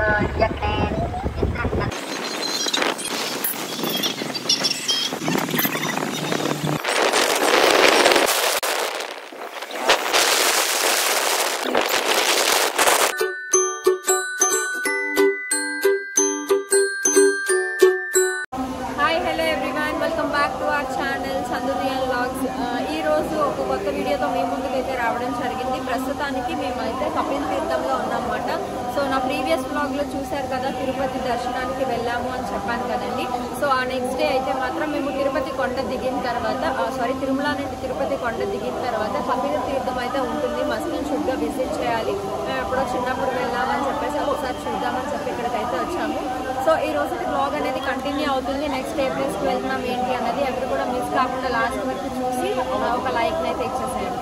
hi hello everyone welcome back to our channel సందురియల్ vlogs ఈ రోజు ఒక కొత్త వీడియోతో మీ ముందుకైతే రావడం జరిగింది ప్రస్తుతానికి మేమైతే కపిల్ తీర్థంలో ఉన్నామన్నమాట సో నా ప్రీవియస్ వ్లాగ్లో చూశారు కదా తిరుపతి దర్శనానికి వెళ్ళాము అని చెప్పాను కదండి సో ఆ నెక్స్ట్ డే అయితే మాత్రం మేము తిరుపతి కొండ దిగిన తర్వాత సారీ తిరుమల నుండి తిరుపతి కొండ దిగిన తర్వాత కపిల తీర్థం అయితే ఉంటుంది మస్ట్ అండ్ షుడ్గా విజిట్ చేయాలి మేము ఎప్పుడో చిన్నప్పుడు వెళ్ళామని చెప్పేసి ఒకసారి చూద్దామని చెప్పి ఇక్కడికైతే వచ్చాము సో ఈ రోజు బ్లాగ్ అనేది కంటిన్యూ అవుతుంది నెక్స్ట్ ఏ ప్లేస్కి వెళ్తున్నాం ఏంటి అన్నది ఎక్కడ కూడా మిస్ కాకుండా లాస్ట్ వరకు చూసి ఒక లైక్ అయితే ఇచ్చేసేయండి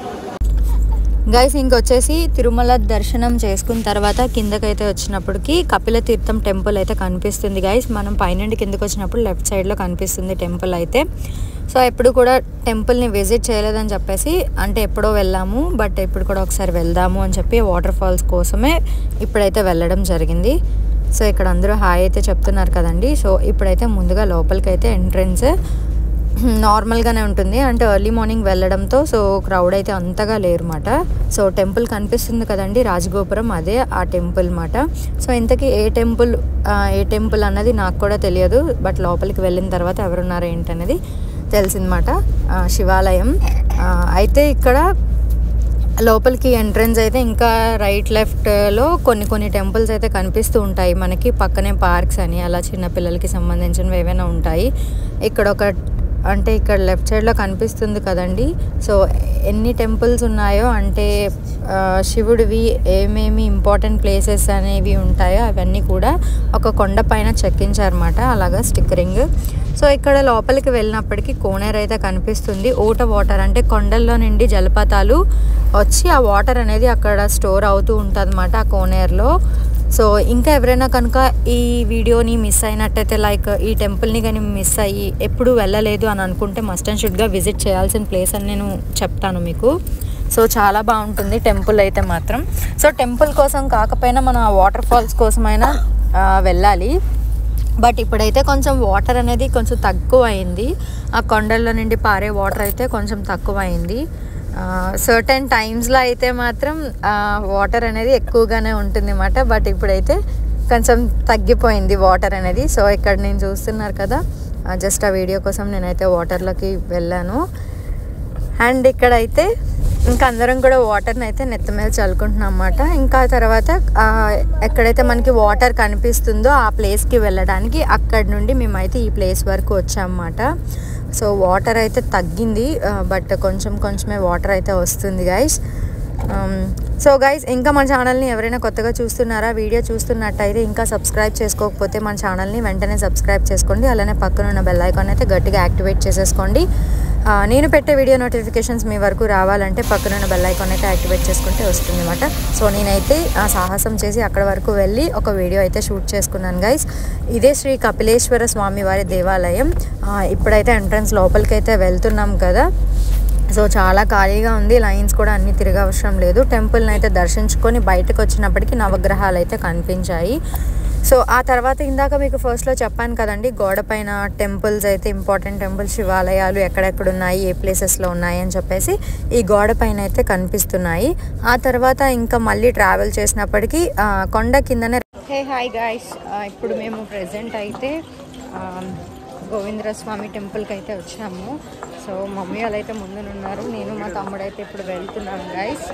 గైస్ ఇంకొచ్చేసి తిరుమల దర్శనం చేసుకున్న తర్వాత కిందకైతే వచ్చినప్పటికి కపిల తీర్థం టెంపుల్ అయితే కనిపిస్తుంది గైస్ మనం పైనుండి కిందకి వచ్చినప్పుడు లెఫ్ట్ సైడ్లో కనిపిస్తుంది టెంపుల్ అయితే సో ఎప్పుడు కూడా టెంపుల్ని విజిట్ చేయలేదని చెప్పేసి అంటే ఎప్పుడో వెళ్ళాము బట్ ఇప్పుడు కూడా ఒకసారి వెళ్దాము అని చెప్పి వాటర్ ఫాల్స్ కోసమే ఇప్పుడైతే వెళ్ళడం జరిగింది సో ఇక్కడ అందరూ హాయ్ అయితే చెప్తున్నారు కదండి సో ఇప్పుడైతే ముందుగా లోపలికి అయితే ఎంట్రన్స్ నార్మల్గానే ఉంటుంది అంటే ఎర్లీ మార్నింగ్ వెళ్ళడంతో సో క్రౌడ్ అయితే అంతగా లేరన్నమాట సో టెంపుల్ కనిపిస్తుంది కదండి రాజగోపురం అదే ఆ టెంపుల్ మాట సో ఇంతకీ ఏ టెంపుల్ ఆ, ఏ టెంపుల్ అన్నది నాకు కూడా తెలియదు బట్ లోపలికి వెళ్ళిన తర్వాత ఎవరున్నారు ఏంటనేది తెలిసిందన్నమాట ఆ, శివాలయం ఆ, అయితే ఇక్కడ లోపలికి ఎంట్రన్స్ అయితే ఇంకా రైట్ లెఫ్ట్లో కొన్ని కొన్ని టెంపుల్స్ అయితే కనిపిస్తూ ఉంటాయి మనకి పక్కనే పార్క్స్ అని అలా చిన్న పిల్లలకి సంబంధించినవి ఏవైనా ఉంటాయి ఇక్కడ ఒక అంటే ఇక్కడ లెఫ్ట్ సైడ్లో కనిపిస్తుంది కదండి సో ఎన్ని టెంపుల్స్ ఉన్నాయో అంటే ఆ, శివుడివి ఏమేమి ఇంపార్టెంట్ ప్లేసెస్ అనేవి ఉంటాయో అవన్నీ కూడా ఒక కొండ పైన చెక్కించారన్నమాట అలాగా స్టిక్కరింగ్ సో ఇక్కడ లోపలికి వెళ్ళినప్పటికీ కోనేరు అయితే కనిపిస్తుంది ఊట వాటర్ అంటే కొండల్లో నుండి జలపాతాలు వచ్చి ఆ వాటర్ అనేది అక్కడ స్టోర్ అవుతూ ఉంటుంది ఆ కోనేరులో సో ఇంకా ఎవరైనా కనుక ఈ వీడియోని మిస్ అయినట్టయితే లైక్ ఈ టెంపుల్ని కానీ మిస్ అయ్యి ఎప్పుడు వెళ్ళలేదు అని అనుకుంటే మస్ట్ అండ్ షుడ్గా విజిట్ చేయాల్సిన ప్లేస్ అని నేను చెప్తాను మీకు సో చాలా బాగుంటుంది టెంపుల్ అయితే మాత్రం సో టెంపుల్ కోసం కాకపోయినా మన వాటర్ ఫాల్స్ కోసమైనా ఆ, వెళ్ళాలి బట్ ఇప్పుడైతే కొంచెం వాటర్ అనేది కొంచెం తక్కువ అయింది ఆ కొండల్లో నుండి పారే వాటర్ అయితే కొంచెం తక్కువ అయింది సర్టెన్ టైమ్స్లో అయితే మాత్రం వాటర్ అనేది ఎక్కువగానే ఉంటుంది అన్నమాట బట్ ఇప్పుడైతే కొంచెం తగ్గిపోయింది వాటర్ అనేది సో ఇక్కడ నేను చూస్తున్నారు కదా జస్ట్ ఆ వీడియో కోసం నేనైతే వాటర్లోకి వెళ్ళాను అండ్ ఇక్కడైతే ఇంకా అందరం కూడా వాటర్ని అయితే నెత్తి మీద చల్లుకుంటున్నాం అన్నమాట ఇంకా తర్వాత ఆ, ఎక్కడైతే మనకి వాటర్ కనిపిస్తుందో ఆ ప్లేస్కి వెళ్ళడానికి అక్కడ నుండి మేమైతే ఈ ప్లేస్ వరకు వచ్చామన్నమాట సో వాటర్ అయితే తగ్గింది బట్ కొంచెం కొంచెమే వాటర్ అయితే వస్తుంది గైస్ సో గైస్ ఇంకా మన ఛానల్ని ఎవరైనా కొత్తగా చూస్తున్నారా వీడియో చూస్తున్నట్టయితే ఇంకా సబ్స్క్రైబ్ చేసుకోకపోతే మన ఛానల్ని వెంటనే సబ్స్క్రైబ్ చేసుకోండి అలానే పక్కన ఉన్న బెల్ ఐకాన్ అయితే గట్టిగా యాక్టివేట్ చేసేసుకోండి ఆ, నేను పెట్టే వీడియో నోటిఫికేషన్స్ మీ వరకు రావాలంటే పక్కన ఉన్న బెల్ ఐకాన్ అయితే యాక్టివేట్ చేసుకుంటే వస్తుంది అనమాట సో నేనైతే ఆ సాహసం చేసి అక్కడ వరకు వెళ్ళి ఒక వీడియో అయితే షూట్ చేసుకున్నాను గైస్ ఇదే శ్రీ కపిలేశ్వర స్వామి వారి దేవాలయం ఆ, ఇప్పుడైతే ఎంట్రన్స్ లోపలికి అయితే వెళ్తున్నాం కదా సో చాలా ఖాళీగా ఉంది లైన్స్ కూడా అన్ని తిరగవసరం లేదు టెంపుల్ని అయితే దర్శించుకొని బయటకు వచ్చినప్పటికీ నవగ్రహాలు అయితే కనిపించాయి సో ఆ తర్వాత ఇందాక మీకు ఫస్ట్లో చెప్పాను కదండి గోడ పైన టెంపుల్స్ అయితే ఇంపార్టెంట్ టెంపుల్స్ శివాలయాలు ఎక్కడెక్కడ ఉన్నాయి ఏ ప్లేసెస్లో ఉన్నాయి అని చెప్పేసి ఈ గోడ పైన అయితే కనిపిస్తున్నాయి ఆ తర్వాత ఇంకా మళ్ళీ ట్రావెల్ చేసినప్పటికీ ఆ, కొండ కిందనే హే హాయ్ గాయస్ ఇప్పుడు మేము ప్రజెంట్ అయితే ఆ, గోవిందర స్వామి టెంపుల్కి అయితే వచ్చాము సో మమ్మీ వాళ్ళు అయితే ముందునున్నారు నేను మా తమ్ముడు అయితే ఇప్పుడు వెళ్తున్నాను గైస్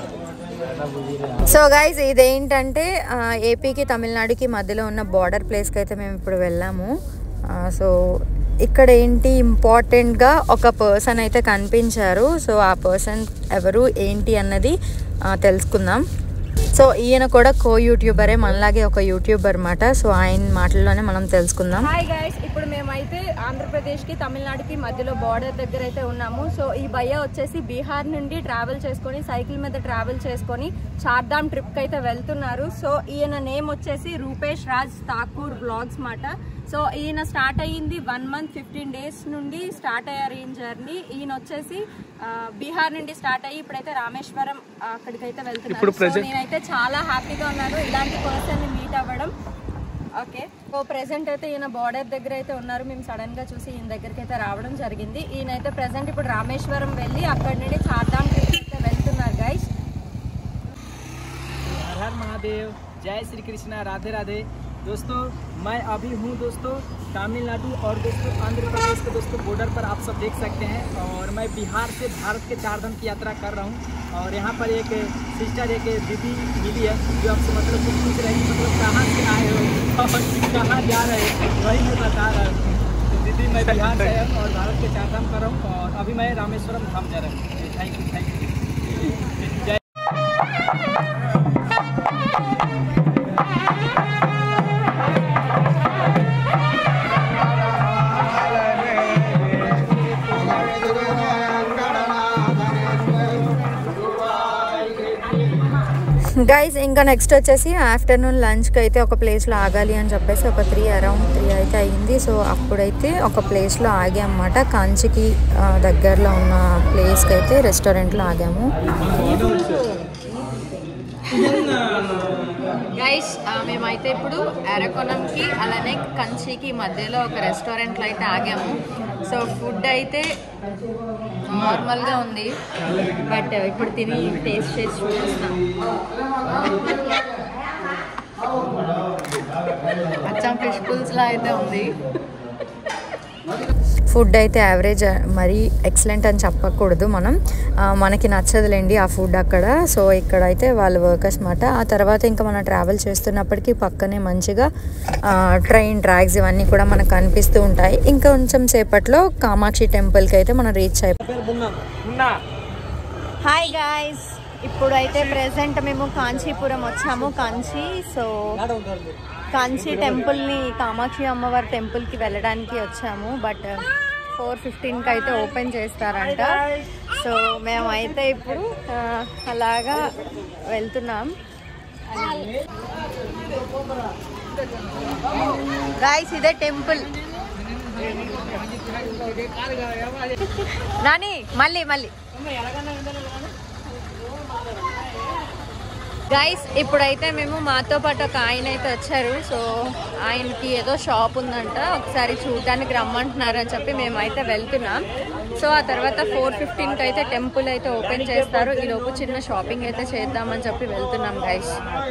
సో గైస్ ఇదేంటంటే ఆ, ఏపీకి తమిళనాడుకి మధ్యలో ఉన్న బార్డర్ ప్లేస్కి అయితే మేము ఇప్పుడు వెళ్ళాము ఆ, సో ఇక్కడ ఏంటి ఇంపార్టెంట్గా ఒక పర్సన్ అయితే కనిపించారు సో ఆ పర్సన్ ఎవరు ఏంటి అన్నది ఆ, తెలుసుకుందాం సో ఈయన కూడా కో యూట్యూబరే మనలాగే ఒక యూట్యూబర్ అన్నమాట సో ఆయన మాటల్లోనే మనం తెలుసుకుందాం హాయ్ గైస్ ఇప్పుడు మేమైతే ఆంధ్రప్రదేశ్కి తమిళనాడుకి మధ్యలో బార్డర్ దగ్గర అయితే ఉన్నాము సో ఈ భయ్య వచ్చేసి బీహార్ నుండి ట్రావెల్ చేసుకొని సైకిల్ మీద ట్రావెల్ చేసుకొని చార్ధామ్ ట్రిప్కి అయితే వెళ్తున్నారు సో ఈయన నేమ్ వచ్చేసి రూపేష్ రాజ్ ఠాకూర్ బ్లాగ్స్ మాట సో ఈయన స్టార్ట్ అయ్యింది వన్ మంత్ ఫిఫ్టీన్ డేస్ నుండి స్టార్ట్ అయ్యారు ఈయన జర్నీ ఈయన వచ్చేసి ఆ, బీహార్ నుండి స్టార్ట్ అయ్యి ఇప్పుడైతే రామేశ్వరం ఆ, అక్కడికైతే వెళ్తున్నారు సో నేనైతే చాలా హ్యాపీగా ఉన్నాను ఇలాంటి పర్సన్ ని మీట్ అవ్వడం ఓకే సో ప్రెసెంట్ అయితే ఈయన బార్డర్ దగ్గర అయితే ఉన్నారు మేము సడన్ గా చూసి ఈయన దగ్గరికి అయితే రావడం జరిగింది ఈయన అయితే ప్రెసెంట్ ఇప్పుడు రామేశ్వరం వెళ్ళి అక్కడి నుండి చార్ధామ్ ట్రిప్ అయితే వెళ్తున్నారు గైస్ हर हर महादेव जय श्री कृष्णा राधे राधे दोस्तों मैं अभी हूँ दोस्तों तमिलनाडु और दोस्तों आंध्र प्रदेश के दोस्तों बॉर्डर पर आप सब देख सकते हैं और मैं बिहार से भारत के चार धाम की यात्रा कर रहा हूँ और यहाँ पर एक सिस्टर एक दीदी मिली है जो आपसे मतलब कुछ पूछ रहे हैं कि मतलब कहाँ से आए हो और कहाँ जा रहे हैं वही मैं बता रहा हूँ तो दीदी मैं बिहार से हूँ और भारत के चार धाम कर रहा हूँ और अभी मैं रामेश्वरम धाम जा रहा हूँ थैंक यू थैंक यू जय గైస్ ఇంకా నెక్స్ట్ వచ్చేసి ఆఫ్టర్నూన్ లంచ్కి అయితే ఒక ప్లేస్లో ఆగాలి అని చెప్పేసి ఒక త్రీ అరౌండ్ త్రీ అయితే అయింది సో అప్పుడైతే ఒక ప్లేస్లో ఆగామన్నమాట కాంచికి ఆ, దగ్గరలో ఉన్న ప్లేస్కి అయితే రెస్టారెంట్లో ఆగాము గైస్ మేమైతే ఇప్పుడు ఎరకొనంకి అలానే కంచికి మధ్యలో ఒక రెస్టారెంట్లో అయితే ఆగాము సో ఫుడ్ అయితే నార్మల్గా ఉంది బట్ ఇప్పుడు తిని టేస్ట్ చేసి చూపిస్తాం అచ్చం ఫిష్ పుల్స్లా అయితే ఉంది ఫుడ్ అయితే యావరేజ్ మరీ ఎక్సలెంట్ అని చెప్పకూడదు మనం ఆ, మనకి నచ్చదులేండి ఆ ఫుడ్ అక్కడ సో ఇక్కడ అయితే వాళ్ళ వర్కర్స్ మాట ఆ తర్వాత ఇంకా మనం ట్రావెల్ చేస్తున్నప్పటికీ పక్కనే మంచిగా ట్రైన్ ట్రాక్స్ ఇవన్నీ కూడా మనకు కనిపిస్తూ ఉంటాయి ఇంకా కొంచెం సేపట్లో కామాక్షి టెంపుల్కి అయితే మనం రీచ్ అయిపోయి హాయ్ గాయస్ ఇప్పుడైతే ప్రెసెంట్ మేము కాంచీపురం వచ్చాము కాంచీ సో కాంచీ టెంపుల్ని కామాక్షి అమ్మవారి టెంపుల్కి వెళ్ళడానికి వచ్చాము బట్ ఫోర్ ఫిఫ్టీన్కి అయితే ఓపెన్ చేస్తారంట సో మేమైతే ఇప్పుడు ఆ, అలాగా వెళ్తున్నాం గాయస్ ఇదే టెంపుల్ నాని మళ్ళీ మళ్ళీ గైస్ ఇప్పుడైతే మేము మాతో పాటు ఒక ఆయన అయితే వచ్చారు సో ఆయనకి ఏదో షాప్ ఉందంట ఒకసారి చూడడానికి రమ్మంటున్నారు అని చెప్పి మేమైతే వెళ్తున్నాం సో ఆ తర్వాత ఫోర్ ఫిఫ్టీన్కి అయితే టెంపుల్ అయితే ఓపెన్ చేస్తారు ఈ లోపు చిన్న షాపింగ్ అయితే చేద్దామని చెప్పి వెళ్తున్నాం గైస్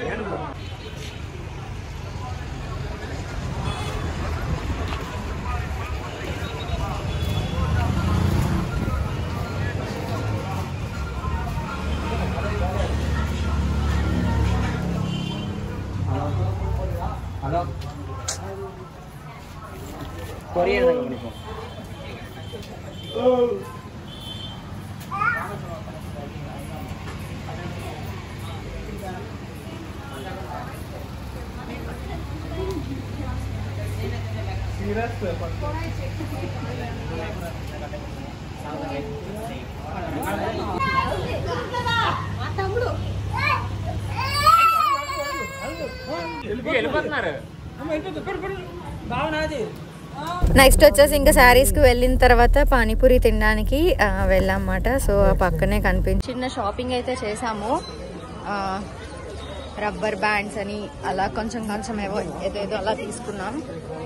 కొరియర్ యూనిఫామ్ వెళ్ళిపోతున్నారు బాగున్నది నెక్స్ట్ వచ్చేసి ఇంకా శారీస్కి వెళ్ళిన తర్వాత పానీపూరి తినడానికి ఆ, వెళ్ళామన్నమాట సో ఆ పక్కనే కనిపించి చిన్న షాపింగ్ అయితే చేసాము ఆ, రబ్బర్ బ్యాండ్స్ అని అలా కొంచెం కొంచెం ఏవో ఏదేదో అలా తీసుకున్నాం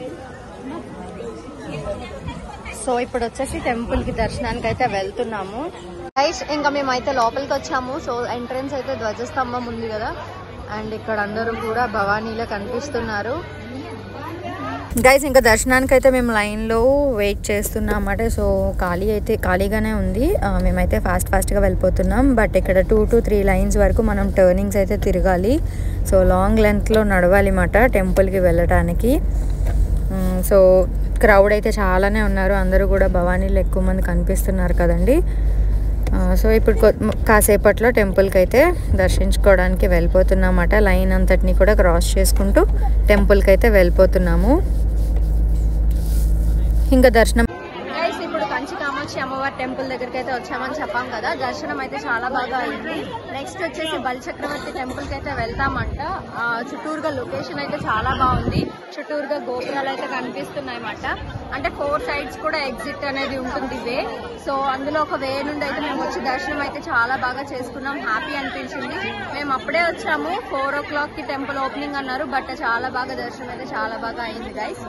సో ఇప్పుడు వచ్చేసి టెంపుల్ కి దర్శనానికి అయితే వెళ్తున్నాము గైస్ ఇంకా మేమైతే లోపలికి వచ్చాము సో ఎంట్రన్స్ అయితే ధ్వజస్తంభం ఉంది కదా అండ్ ఇక్కడ అందరూ కూడా భవానీలో కనిపిస్తున్నారు గైస్ ఇంకా దర్శనానికి అయితే మేము లైన్లో వెయిట్ చేస్తున్నాం అన్నమాట సో ఖాళీ అయితే ఖాళీగానే ఉంది ఆ, మేమైతే ఫాస్ట్ ఫాస్ట్గా వెళ్ళిపోతున్నాం బట్ ఇక్కడ టూ టు త్రీ లైన్స్ వరకు మనం టర్నింగ్స్ అయితే తిరగాలి సో లాంగ్ లెంత్లో నడవాలి అన్నమాట టెంపుల్కి వెళ్ళటానికి మ్, సో క్రౌడ్ అయితే చాలానే ఉన్నారు అందరూ కూడా భవానీలో ఎక్కువ మంది కనిపిస్తున్నారు కదండి ఆ, సో ఇప్పుడు కొ- కాసేపట్లో టెంపుల్కి అయితే దర్శించుకోవడానికి వెళ్ళిపోతున్నామట లైన్ అంతటిని కూడా క్రాస్ చేసుకుంటూ టెంపుల్కి అయితే వెళ్ళిపోతున్నాము ఇంకా దర్శనం ఇప్పుడు కంచి కామాక్షి అమ్మవారి టెంపుల్ దగ్గరికి అయితే వచ్చామని చెప్పాం కదా దర్శనం అయితే చాలా బాగా అయింది నెక్స్ట్ వచ్చేసి బలిచక్రవర్తి టెంపుల్ కి అయితే వెళ్తామంట ఆ, చుట్టూరుగా లొకేషన్ అయితే చాలా బాగుంది చుట్టూరుగా గోపురాలు అయితే కనిపిస్తున్నాయి అన్నమాట అంటే ఫోర్ సైడ్స్ కూడా ఎగ్జిట్ అనేది ఉంటుంది వే సో అందులో ఒక వే నుండి అయితే మేము వచ్చి దర్శనం అయితే చాలా బాగా చేసుకున్నాం హ్యాపీ అనిపించింది మేము అప్పుడే వచ్చాము ఫోర్ ఓ క్లాక్ కి టెంపుల్ ఓపెనింగ్ అన్నారు బట్ చాలా బాగా దర్శనం అయితే చాలా బాగా అయింది గైస్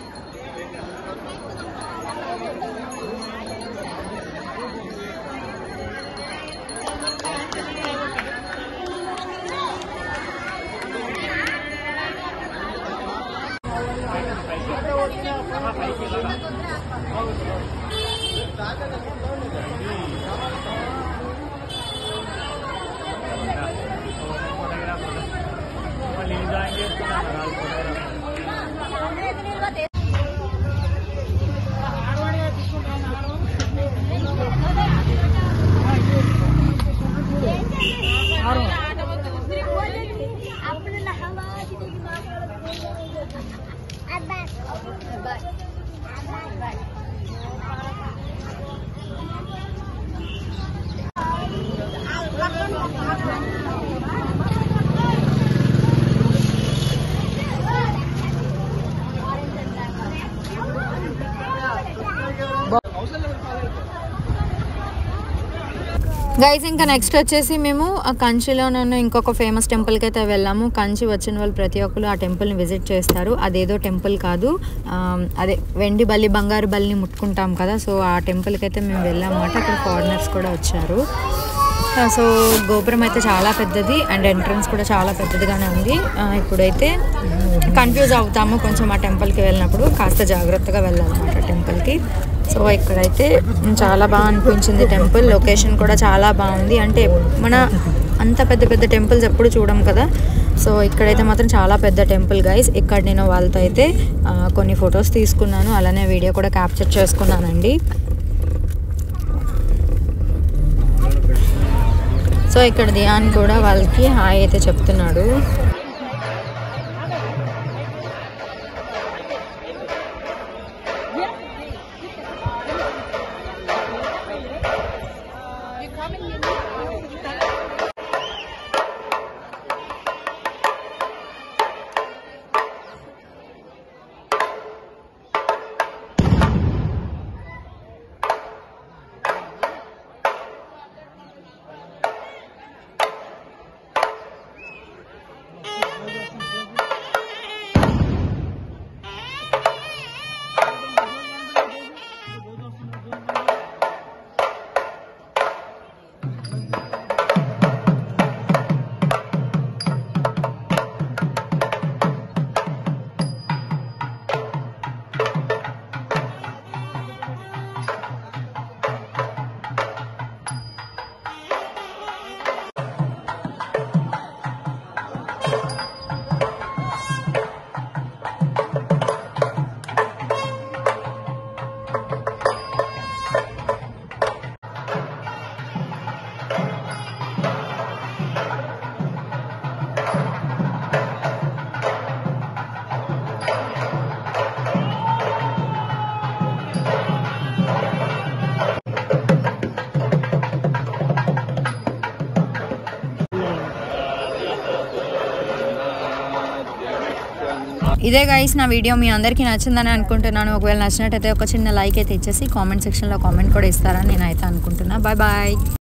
గైస్ ఇంకా నెక్స్ట్ వచ్చేసి మేము ఆ కంచిలోనున్న ఇంకొక ఫేమస్ టెంపుల్కి అయితే వెళ్ళాము కంచి వచ్చిన వాళ్ళు ప్రతి ఒక్కరు ఆ టెంపుల్ని విజిట్ చేస్తారు అదేదో టెంపుల్ కాదు ఆ, అదే వెండి బల్లి బంగారు బల్లిని ముట్టుకుంటాం కదా సో ఆ టెంపుల్కి అయితే మేము వెళ్ళాము అన్నమాట అక్కడ ఫారినర్స్ కూడా వచ్చారు ఆ, సో గోపురం అయితే చాలా పెద్దది అండ్ ఎంట్రన్స్ కూడా చాలా పెద్దదిగానే ఉంది ఆ, ఇప్పుడైతే కన్ఫ్యూజ్ అవుతాము కొంచెం ఆ టెంపుల్కి వెళ్ళినప్పుడు కాస్త జాగ్రత్తగా వెళ్ళాలన్నమాట టెంపుల్కి సో ఇక్కడైతే చాలా బాగా అనిపించింది టెంపుల్ లొకేషన్ కూడా చాలా బాగుంది అంటే మన అంత పెద్ద పెద్ద టెంపుల్స్ ఎప్పుడు చూడం కదా సో ఇక్కడైతే మాత్రం చాలా పెద్ద టెంపుల్ గైస్ ఇక్కడ నేను వాళ్ళతో అయితే ఆ, కొన్ని ఫొటోస్ తీసుకున్నాను అలానే వీడియో కూడా క్యాప్చర్ చేసుకున్నానండి సో ఇక్కడ ధ్యాన్ కూడా వాళ్ళకి హాయ్ అయితే చెప్తున్నాడు ఇదే గైస్ నా వీడియో మీ అందరికీ నచ్చిందని అనుకుంటున్నాను ఒకవేళ నచ్చినట్టయితే ఒక చిన్న లైక్ అయితే ఇచ్చేసి కామెంట్ సెక్షన్లో కామెంట్ కూడా ఇస్తారని నేనైతే అనుకుంటున్నా బాయ్ బాయ్